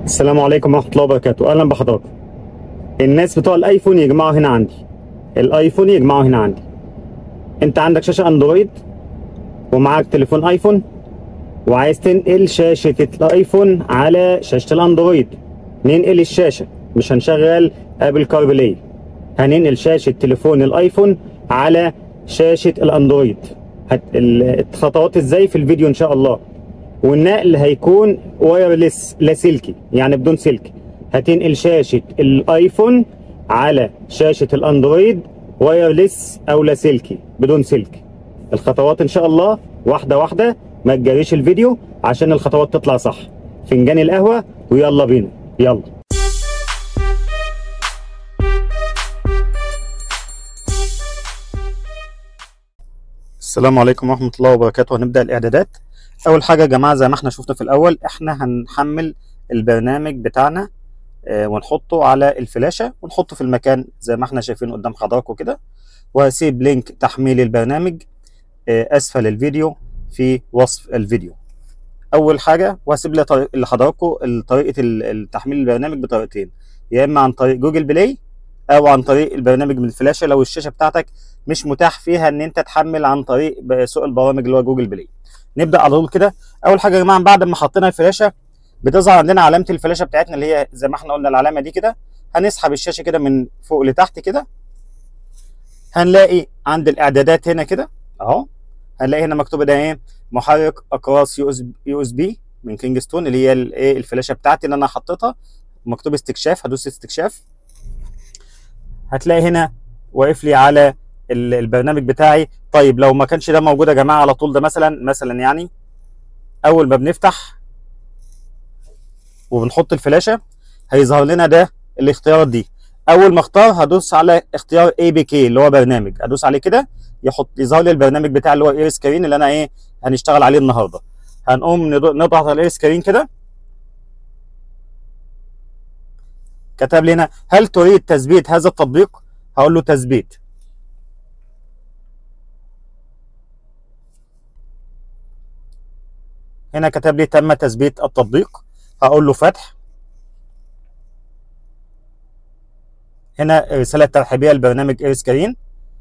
السلام عليكم ورحمة الله وبركاته أهلا بحضراتكم الناس بتوع الآيفون يجمعوا هنا عندي الآيفون يجمعوا هنا عندي أنت عندك شاشة أندرويد ومعاك تليفون آيفون وعايز تنقل شاشة الآيفون على شاشة الأندرويد ننقل الشاشة مش هنشغل أبل كاربلاي هننقل شاشة تليفون الآيفون على شاشة الأندرويد هت... ال- الخطوات ازاي في الفيديو إن شاء الله والنقل هيكون وايرلس لاسلكي يعني بدون سلك هتنقل شاشة الايفون على شاشة الاندرويد وايرلس او لاسلكي بدون سلك الخطوات ان شاء الله واحدة واحدة ما تجريش الفيديو عشان الخطوات تطلع صح فنجان القهوة ويلا بينا يلا السلام عليكم ورحمة الله وبركاته هنبدأ الإعدادات أول حاجة يا جماعة زي ما احنا شفنا في الأول احنا هنحمل البرنامج بتاعنا آه، ونحطه على الفلاشة ونحطه في المكان زي ما احنا شايفين قدام حضراتكم كده وهسيب لينك تحميل البرنامج آه، أسفل الفيديو في وصف الفيديو أول حاجة وهسيب لطريق- لحضراتكم طريقة ال- التحميل البرنامج بطريقتين يا إما عن طريق جوجل بلاي أو عن طريق البرنامج من الفلاشة لو الشاشة بتاعتك مش متاح فيها إن أنت تحمل عن طريق ب- سوق البرامج اللي هو جوجل بلاي نبدا على طول كده اول حاجه يا جماعه بعد ما حطينا الفلاشه بتظهر عندنا علامه الفلاشه بتاعتنا اللي هي زي ما احنا قلنا العلامه دي كده هنسحب الشاشه كده من فوق لتحت كده هنلاقي عند الاعدادات هنا كده اهو هنلاقي هنا مكتوب ده ايه محرك اقراص يو اس يو اس بي من كينجستون اللي هي الايه الفلاشه بتاعتي اللي انا حطيتها مكتوب استكشاف هدوس استكشاف هتلاقي هنا واقف لي على ال- البرنامج بتاعي طيب لو ما كانش ده موجود يا جماعه على طول ده مثلا مثلا يعني اول ما بنفتح وبنحط الفلاشه هيظهر لنا ده الاختيارات دي اول ما اختار هدوس على اختيار اي بي كي اللي هو برنامج ادوس عليه كده يحط يظهر لي البرنامج بتاعي اللي هو اير سكرين اللي انا ايه هنشتغل عليه النهارده هنقوم ند- نضغط على الاير سكرين كده كتب لي هنا هل تريد تثبيت هذا التطبيق هقول له تثبيت هنا كتب لي تم تثبيت التطبيق هقول له فتح هنا رسالة ترحيبية لبرنامج اير سكرين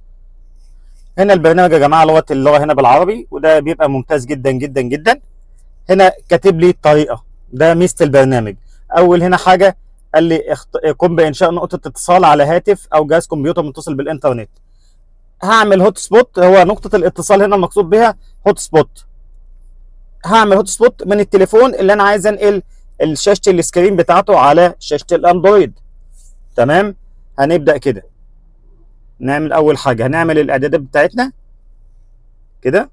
هنا البرنامج يا جماعة لغة اللغة هنا بالعربي وده بيبقى ممتاز جدا جدا جدا هنا كاتب لي الطريقة ده ميزة البرنامج أول هنا حاجة قال لي اخت... قم بإنشاء نقطة اتصال على هاتف أو جهاز كمبيوتر متصل بالإنترنت هعمل هوت سبوت هو نقطة الاتصال هنا المقصود بها هوت سبوت هعمل هوت سبوت من التليفون اللي انا عايز انقل شاشه السكرين بتاعته على شاشه الاندرويد تمام هنبدا كده نعمل اول حاجه هنعمل الاعدادات بتاعتنا كده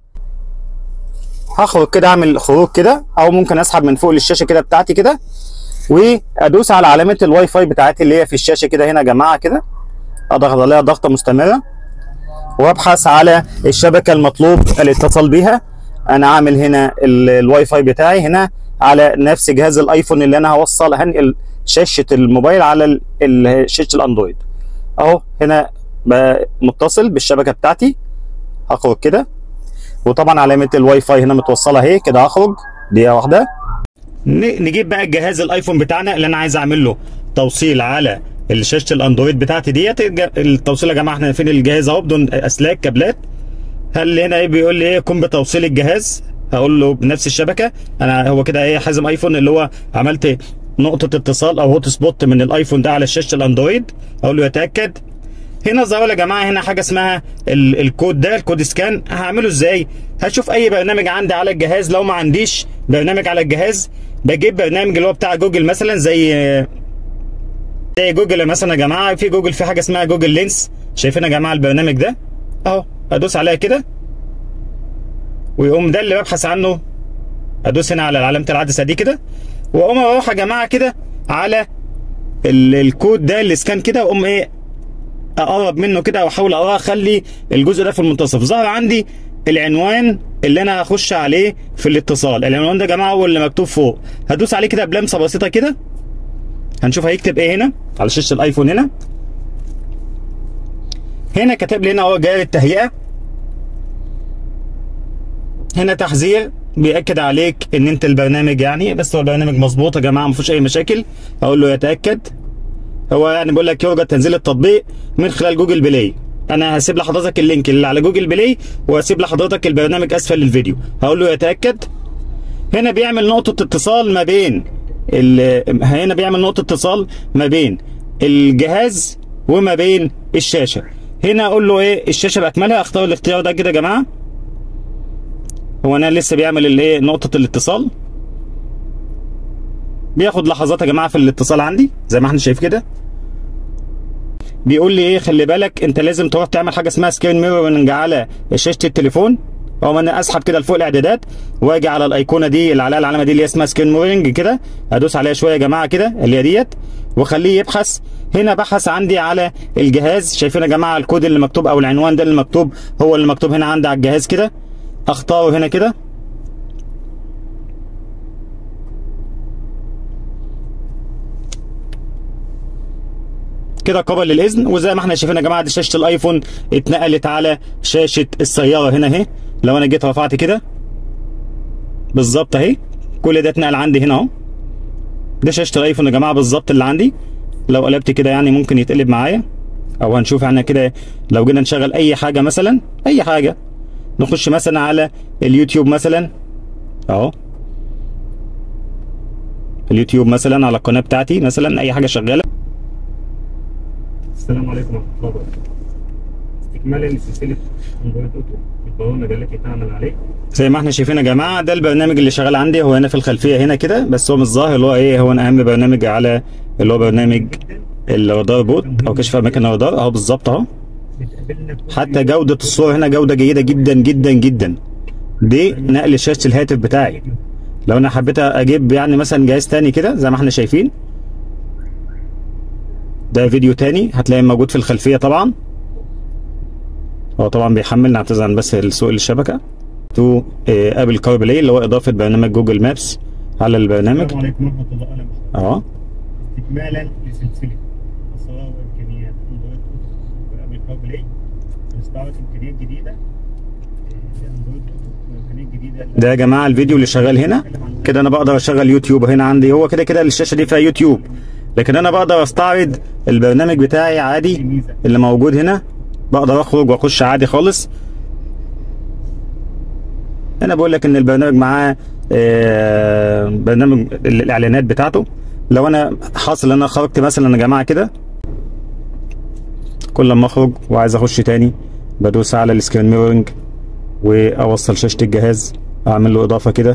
هخرج كده اعمل خروج كده او ممكن اسحب من فوق الشاشه كده بتاعتي كده وادوس على علامه الواي فاي بتاعتي اللي هي في الشاشه كده هنا يا جماعه كده اضغط عليها ضغطه مستمره وابحث على الشبكه المطلوب الاتصال بيها انا عامل هنا ال- الواي فاي بتاعي هنا على نفس جهاز الايفون اللي انا هوصل هنقل شاشه الموبايل على ال- ال- شاشه الاندرويد اهو هنا بقى متصل بالشبكه بتاعتي هخرج كده وطبعا علامه الواي فاي هنا متوصله اهي كده هخرج دقيقه واحده ن- نجيب بقى الجهاز الايفون بتاعنا اللي انا عايز اعمل له توصيل على شاشه الاندرويد بتاعتي ديت الج- التوصيل يا جماعه احنا فين الجهاز اهو بدون اسلاك كابلات هل هنا ايه بيقول لي ايه قم بتوصيل الجهاز هقول له بنفس الشبكه انا هو كده ايه حازم ايفون اللي هو عملت نقطه اتصال او هوت سبوت من الايفون ده على شاشه الاندرويد اقول له يتاكد هنا ظهر يا جماعه هنا حاجه اسمها ال- الكود ده الكود سكان هعمله ازاي هشوف اي برنامج عندي على الجهاز لو ما عنديش برنامج على الجهاز بجيب برنامج اللي هو بتاع جوجل مثلا زي زي جوجل مثلا يا جماعه في جوجل في حاجه اسمها جوجل لينس شايفين يا جماعه البرنامج ده اهو ادوس عليها كده ويقوم ده اللي ببحث عنه ادوس هنا على علامه العدسه دي كده واقوم اروح يا جماعه كده على ال- الكود ده الاسكان كده واقوم ايه اقرب منه كده واحاول اقراه اخلي الجزء ده في المنتصف ظهر عندي العنوان اللي انا هخش عليه في الاتصال العنوان ده يا جماعه هو اللي مكتوب فوق هدوس عليه كده بلمسه بسيطه كده هنشوف هيكتب ايه هنا على شاشه الايفون هنا هنا كاتب لي هنا هو جاري التهيئه هنا تحذير بيأكد عليك ان انت البرنامج يعني بس هو البرنامج مظبوط يا جماعه ما فيهوش اي مشاكل اقول له يتأكد هو يعني بيقول لك يرجى تنزيل التطبيق من خلال جوجل بلاي انا هسيب لحضرتك اللينك اللي على جوجل بلاي وهسيب لحضرتك البرنامج اسفل الفيديو هقول له يتأكد هنا بيعمل نقطة اتصال ما بين ال- هنا بيعمل نقطة اتصال ما بين الجهاز وما بين الشاشة هنا اقول له ايه الشاشة باكملها اختار الاختيار ده كده يا جماعة هو انا لسه بيعمل الايه نقطة الاتصال بياخد لحظات يا جماعة في الاتصال عندي زي ما احنا شايف كده بيقول لي ايه خلي بالك انت لازم تروح تعمل حاجه اسمها سكرين ميرورنج على شاشه التليفون او انا اسحب كده لفوق الاعدادات واجي على الايقونه دي اللي عليها العلامه دي اللي هي اسمها سكرين ميرورنج كده ادوس عليها شويه يا جماعه كده اللي هي ديت واخليه يبحث هنا بحث عندي على الجهاز شايفين يا جماعه الكود اللي مكتوب او العنوان ده اللي مكتوب هو اللي مكتوب هنا عندي على الجهاز كده اختاره هنا كده كده قابل للاذن وزي ما احنا شايفين يا جماعه دي شاشه الايفون اتنقلت على شاشه السياره هنا اهي لو انا جيت رفعت كده بالظبط اهي كل ده اتنقل عندي هنا اهو ده شاشه الايفون يا جماعه بالظبط اللي عندي لو قلبت كده يعني ممكن يتقلب معايا او هنشوف احنا كده لو جينا نشغل اي حاجه مثلا اي حاجه نخش مثلا على اليوتيوب مثلا اهو اليوتيوب مثلا على القناه بتاعتي مثلا اي حاجه شغاله السلام عليكم ورحمة الله وبركاته. استكمالا لسلسلة اندرويد اوتو البرامج التي تعمل عليه زي ما احنا شايفين يا جماعه ده البرنامج اللي شغال عندي هو هنا في الخلفيه هنا كده بس هو مش ظاهر اللي هو ايه هو اهم برنامج على اللي هو برنامج الرادار بوت او كشف اماكن الرادار اهو بالظبط اهو بتقابلنا كل حتى جوده الصور هنا جوده جيده جدا جدا جدا دي نقل شاشه الهاتف بتاعي لو انا حبيت اجيب يعني مثلا جهاز تاني كده زي ما احنا شايفين ده فيديو تاني هتلاقيه موجود في الخلفيه طبعا هو طبعا بيحمل نعتذر عن بس سوء الشبكه تو آه، ابل كار بلاي اللي هو اضافه برنامج جوجل مابس على البرنامج السلام عليكم ورحمة الله اهلا وسهلا. اه استكمالا لسلسلة اسرار وامكانيات اندرويد اوتو وابل كار بلاي هنستعرض امكانيات جديدة آه، لاندرويد اوتو وامكانيات جديدة ده يا جماعه الفيديو اللي شغال هنا كده انا بقدر اشغل يوتيوب هنا عندي هو كده كده الشاشه دي فيها يوتيوب لكن انا بقدر استعرض البرنامج بتاعي عادي اللي موجود هنا بقدر اخرج واخش عادي خالص انا بقول لك ان البرنامج معاه آه، برنامج الاعلانات بتاعته لو انا حاصل ان انا خرجت مثلا يا جماعه كده كل ما اخرج وعايز اخش تاني بدوس على السكرين ميرورنج واوصل شاشه الجهاز اعمل له اضافه كده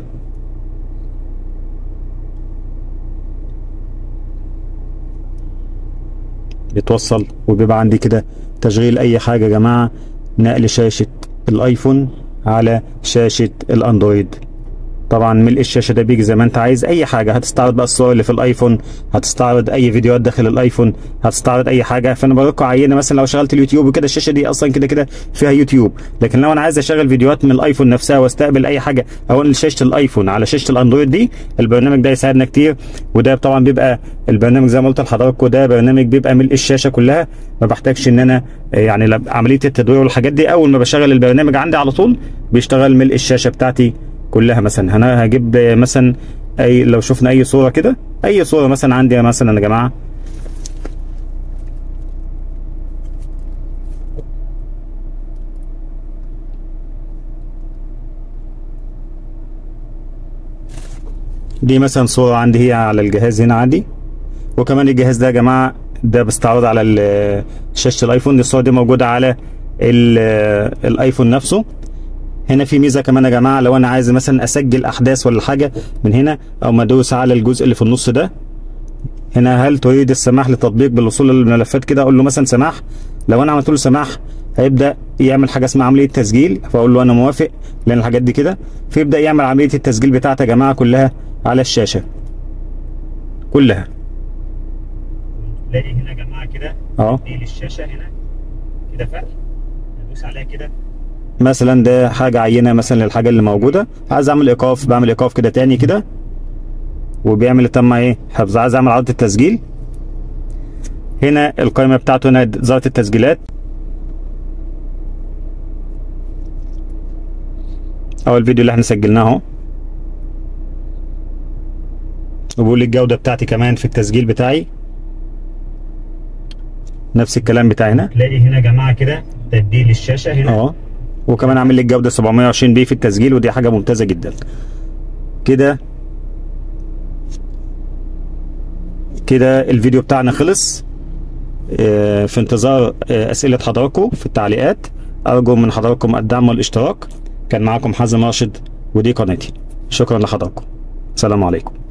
بيتوصل وبيبقى عندي كده تشغيل اي حاجه يا جماعه نقل شاشه الايفون على شاشه الاندرويد طبعا ملء الشاشه ده بيجي زي ما انت عايز اي حاجه هتستعرض بقى الصور اللي في الايفون هتستعرض اي فيديوهات داخل الايفون هتستعرض اي حاجه فانا بوريكم عينه مثلا لو شغلت اليوتيوب وكده الشاشه دي اصلا كده كده فيها يوتيوب لكن لو انا عايز اشغل فيديوهات من الايفون نفسها واستقبل اي حاجه او انقل شاشه الايفون على شاشه الاندرويد دي البرنامج ده يساعدنا كتير وده طبعا بيبقى البرنامج زي ما قلت لحضراتكم ده برنامج بيبقى ملء الشاشه كلها ما بحتاجش ان انا آه، يعني لب- عمليه التدوير والحاجات دي اول ما بشغل البرنامج عندي على طول بيشتغل ملء الشاشه بتاعتي كلها مثلا انا هجيب آه، مثلا اي لو شفنا اي صوره كده اي صوره مثلا عندي مثلا يا جماعه دي مثلا صورة عندي هي على الجهاز هنا عندي وكمان الجهاز ده يا جماعة ده بستعرض على ال- شاشة الايفون دي الصورة دي موجودة على ال- الايفون نفسه هنا في ميزة كمان يا جماعة لو انا عايز مثلا اسجل احداث ولا حاجة من هنا او ما ادوس على الجزء اللي في النص ده هنا هل تريد السماح للتطبيق بالوصول للملفات كده اقول له مثلا سماح لو انا عملت له سماح هيبدا يعمل حاجه اسمها عمليه تسجيل فاقول له انا موافق لان الحاجات دي كده فيبدا يعمل عمليه التسجيل بتاعته يا جماعه كلها على الشاشه كلها تلاقي هنا يا جماعة كده اه دي للشاشة هنا كده فتح ندوس عليها كده مثلا ده حاجه عينه مثلا للحاجه اللي موجوده عايز اعمل ايقاف بعمل ايقاف كده تاني كده وبيعمل تم ايه حفظ عايز اعمل عرض التسجيل هنا القائمه بتاعته هنا ظهرت التسجيلات او الفيديو اللي احنا سجلناه اهو وبيقول لي الجوده بتاعتي كمان في التسجيل بتاعي نفس الكلام بتاعي هنا تلاقي هنا يا جماعه كده تبديل الشاشه هنا اه وكمان عامل لي الجوده 720 بي في التسجيل ودي حاجه ممتازه جدا كده كده الفيديو بتاعنا خلص آه، في انتظار آه، اسئله حضراتكم في التعليقات ارجو من حضراتكم الدعم والاشتراك كان معاكم حازم راشد ودي قناتي شكرا لحضراتكم السلام عليكم